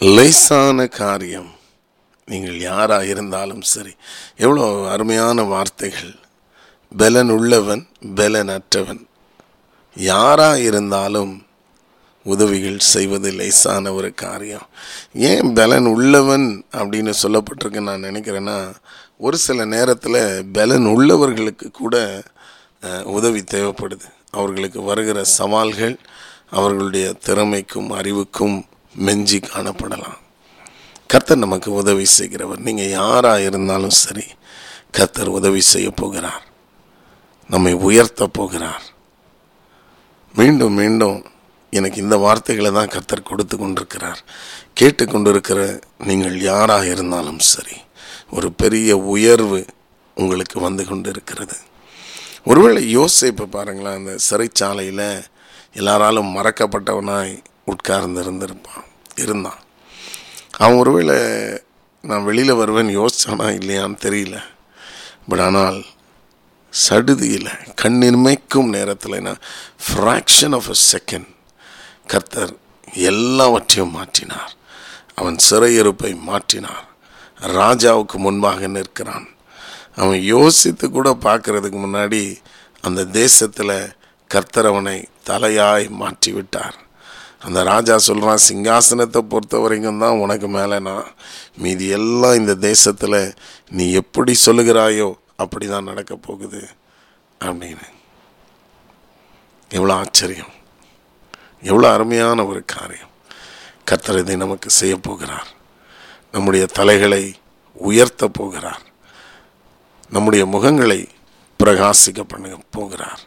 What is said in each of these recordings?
லேசான காரியம் நீங்கள் யாராக இருந்தாலும் சரி எவ்வளோ அருமையான வார்த்தைகள் பலன் உள்ளவன் பலன் அற்றவன் யாராக இருந்தாலும் உதவிகள் செய்வது லேசான ஒரு காரியம் ஏன் பலன் உள்ளவன் அப்படின்னு சொல்லப்பட்டிருக்கு நான் நினைக்கிறேன்னா ஒரு சில நேரத்தில் பலன் உள்ளவர்களுக்கு கூட அஹ், உதவி தேவைப்படுது அவர்களுக்கு வருகிற சவால்கள் அவர்களுடைய திறமைக்கும் அறிவுக்கும் மெஞ்சி காணப்படலாம் கர்த்தர் நமக்கு உதவி செய்கிறவர் நீங்கள் யாராக இருந்தாலும் சரி கர்த்தர் உதவி செய்ய போகிறார் நம்மை உயர்த்த போகிறார் மீண்டும் மீண்டும் எனக்கு இந்த வார்த்தைகளை தான் கர்த்தர் கொடுத்து கொண்டிருக்கிறார் கேட்டு கொண்டிருக்கிற நீங்கள் யாராக இருந்தாலும் சரி ஒரு பெரிய உயர்வு உங்களுக்கு வந்து கொண்டு இருக்கிறது ஒருவேளை யோசிப்பை பாருங்களேன் அந்த சிறைச்சாலையில் எல்லாராலும் மறக்கப்பட்டவனாய் உட்கார்ந்து இருந்திருப்பான் இருந்தான் அவன் ஒருவேளை நான் வெளியில் வருவேன் யோசிச்சானா இல்லையான்னு தெரியல பட் ஆனால் சடுதியில் கண்ணிமைக்கும் நேரத்தில் நான் ஃப்ராக்ஷன் ஆஃப் அ செகண்ட் கர்த்தர் எல்லாவற்றையும் மாற்றினார் அவன் சிறையிருப்பை மாற்றினார் ராஜாவுக்கு முன்பாக நிற்கிறான் அவன் யோசித்து கூட பார்க்கறதுக்கு முன்னாடி அந்த தேசத்தில் கர்த்தர் அவனை தலையாய் மாற்றி விட்டார் அந்த ராஜா சொல்கிறான் சிங்காசனத்தை பொறுத்த வரைக்கும் தான் உனக்கு மேலே நான் மீதி எல்லாம் இந்த தேசத்தில் நீ எப்படி சொல்லுகிறாயோ அப்படி தான் நடக்க போகுது அப்படின்னு எவ்வளோ ஆச்சரியம் எவ்வளோ அருமையான ஒரு காரியம் கர்த்தர் இதை நமக்கு செய்ய போகிறார் நம்முடைய தலைகளை உயர்த்த போகிறார் நம்முடைய முகங்களை பிரகாசிக்க பண்ண போகிறார்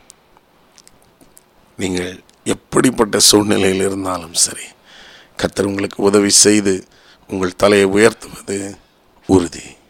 நீங்கள் எப்படிப்பட்ட சூழ்நிலையில் இருந்தாலும் சரி கர்த்தர் உங்களுக்கு உதவி செய்து உங்கள் தலையை உயர்த்துவது உறுதி